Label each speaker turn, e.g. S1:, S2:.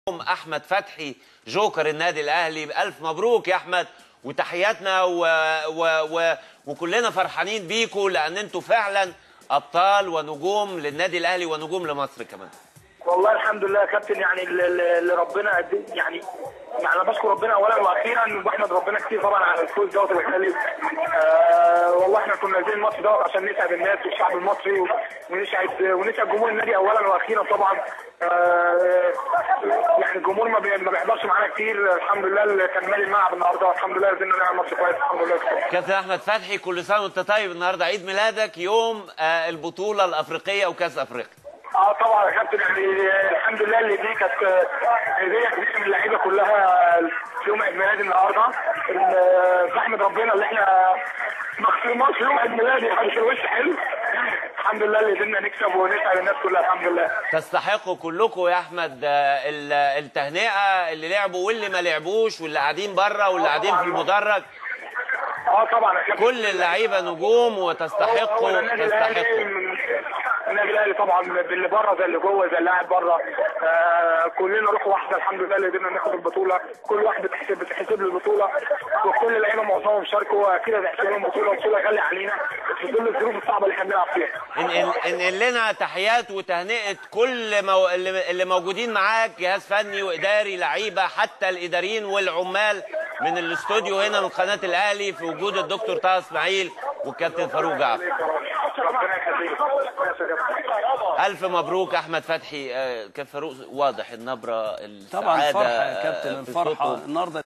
S1: احمد فتحي جوكر النادي الاهلي الف مبروك يا احمد وتحياتنا و... و... و... وكلنا فرحانين بيكم لان انتوا فعلا ابطال ونجوم للنادي الاهلي ونجوم لمصر كمان
S2: والله الحمد لله يا كابتن يعني اللي اللي ربنا قد يعني يعني انا بشكر ربنا اولا واخيرا واحمد ربنا كتير طبعا على الفوز دوت اللي بيخلي آه والله احنا كنا نازلين الماتش دوت عشان نسعد الناس والشعب المصري و- ونسعد ونسعد جمهور النادي اولا واخيرا طبعا آه يعني الجمهور ما بي- ما بيحضرش معانا كتير الحمد لله اللي كان مالي الملعب النهارده الحمد لله قدرنا نعمل ماتش كويس الحمد لله
S1: كابتن احمد فتحي كل سنه وانت طيب النهارده عيد ميلادك يوم آه، البطوله الافريقيه وكاس افريقيا
S2: اه طبعا يا كابتن يعني الحمد لله اللي دي كانت هديه كبيره من اللعيبه كلها في يوم عيد ميلادي النهارده ال- بحمد ربنا اللي احنا ما خسرناش يوم عيد ميلادي يعني الوش حلو الحمد لله اللي قدرنا نكسب ونسعد الناس كلها الحمد لله
S1: تستحقوا كلكم يا احمد آه، ال- التهنئه اللي لعبوا واللي ما لعبوش واللي قاعدين بره واللي قاعدين في المدرج
S2: اه طبعا يا كابتن
S1: كل اللعيبه نجوم
S2: هو
S1: وتستحقوا
S2: النادي الاهلي
S1: تستحقوا
S2: من- النادي الاهلي طبعا اللي بره زي اللي جوه زي اللي قاعد بره آه كلنا روح واحده الحمد لله اللي قدرنا ناخد البطوله كل واحد بتحسب بتحسب له البطوله وكل اللعيبه معظمهم شاركوا اكيد هتحسب لهم بطوله بطوله غاليه علينا في ظل الظروف الصعبه اللي احنا بنلعب فيها
S1: انقل انقل لنا تحيات وتهنئه كل مو... اللي اللي موجودين معاك جهاز فني واداري لعيبه حتى الاداريين والعمال من الاستوديو هنا من قناه الاهلي في وجود الدكتور طه اسماعيل والكابتن فاروق جعفر
S2: ربنا يخليك ماشي يا كابتن.
S1: الف مبروك احمد فتحي آه، كان فاروق واضح النبره
S3: طبعا
S1: السعاده
S3: فرحه يا كابتن
S1: آه، في
S3: الفرحه
S1: صوته.
S3: النهارده